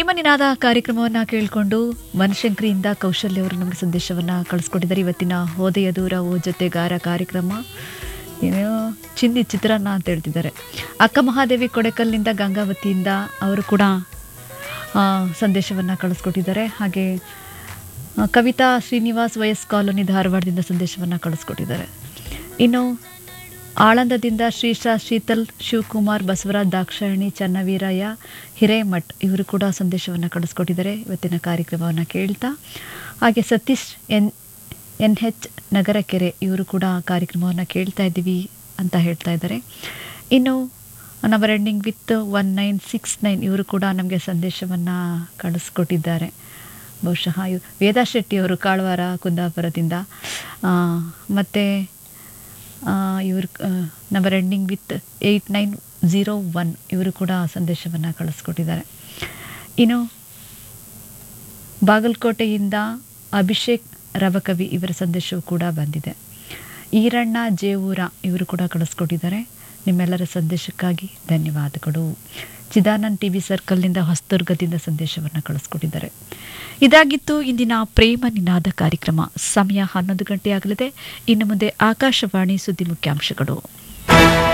ಪ್ರೇಮ ನಿನಾದ ಕಾರ್ಯಕ್ರಮವನ್ನು ಕೇಳಿಕೊಂಡು ಮನಶಂಕರಿಯಿಂದ ಕೌಶಲ್ಯ ಅವರು ನಮಗೆ ಸಂದೇಶವನ್ನು ಕಳಿಸ್ಕೊಟ್ಟಿದ್ದಾರೆ ಇವತ್ತಿನ ಹೋದೆಯ ದೂರ ಓ ಜೊತೆಗಾರ ಕಾರ್ಯಕ್ರಮ ಏನೋ ಚಿಂದಿ ಚಿತ್ರಾನ್ನ ಅಂತ ಹೇಳ್ತಿದ್ದಾರೆ ಅಕ್ಕ ಮಹಾದೇವಿ ಕೊಡೆಕಲ್ನಿಂದ ಗಂಗಾವತಿಯಿಂದ ಅವರು ಕೂಡ ಸಂದೇಶವನ್ನು ಕಳಿಸ್ಕೊಟ್ಟಿದ್ದಾರೆ ಹಾಗೆ ಆ, ಕವಿತಾ ಶ್ರೀನಿವಾಸ್ ವಯಸ್ ಕಾಲೋನಿ ಧಾರವಾಡದಿಂದ ಸಂದೇಶವನ್ನು ಕಳಿಸ್ಕೊಟ್ಟಿದ್ದಾರೆ ಇನ್ನು ಆಳಂದದಿಂದ ಶ್ರೀಶಾ ಶೀತಲ್ ಶಿವಕುಮಾರ್ ಬಸವರಾಜ್ ದಾಕ್ಷಾಯಣಿ ಚನ್ನವೀರಯ್ಯ ಹಿರೇಮಠ್ ಇವರು ಕೂಡ ಸಂದೇಶವನ್ನು ಕಳಿಸ್ಕೊಟ್ಟಿದ್ದಾರೆ ಇವತ್ತಿನ ಕಾರ್ಯಕ್ರಮವನ್ನು ಕೇಳ್ತಾ ಹಾಗೆ Satish N N H Nagarakere ಇವರು ಕೂಡ ಕಾರ್ಯಕ್ರಮವನ್ನು ಕೇಳ್ತಾ ಇದ್ದೀವಿ ಅಂತ ಹೇಳ್ತಾ ಇದ್ದಾರೆ ಇನ್ನು number ending with one nine six nine ಇವರು ಕೂಡ ನಮಗೆ ಸಂದೇಶವನ್ನು ಕಳಿಸ್ಕೊಟ್ಟಿದ್ದಾರೆ ಬಹುಶಃ ಇವ್ ವೇದಾ ಶೆಟ್ಟಿ ಅವರು ಕಾಳವಾರ ಕುಂದಾಪುರದಿಂದ ಮತ್ತು ಇವರು number ending with eight nine zero one ಇವರು ಕೂಡ ಸಂದೇಶವನ್ನು ಕಳಿಸ್ಕೊಟ್ಟಿದ್ದಾರೆ ಇನ್ನು ಬಾಗಲಕೋಟೆಯಿಂದ ಅಭಿಷೇಕ್ ರವಕವಿ ಇವರ ಸಂದೇಶವು ಕೂಡ ಬಂದಿದೆ ಈರಣ್ಣ ಜೇವೂರ ಇವರು ಕೂಡ ಕಳಿಸ್ಕೊಟ್ಟಿದ್ದಾರೆ ನಿಮ್ಮೆಲ್ಲರ ಸಂದೇಶಕ್ಕಾಗಿ ಧನ್ಯವಾದಗಳು ಚಿದಾನಂದ್ ಟಿ ವಿ ಸರ್ಕಲ್ನಿಂದ ಹೊಸದುರ್ಗದಿಂದ ಸಂದೇಶವನ್ನು ಕಳಿಸ್ಕೊಟ್ಟಿದ್ದಾರೆ ಇದಾಗಿತ್ತು ಇಂದಿನ ಪ್ರೇಮ ನಿನಾದ ಕಾರ್ಯಕ್ರಮ ಸಮಯ ಹನ್ನೊಂದು ಗಂಟೆ ಆಗಲಿದೆ ಇನ್ನು ಮುಂದೆ ಆಕಾಶವಾಣಿ ಸುದ್ದಿ ಮುಖ್ಯಾಂಶಗಳು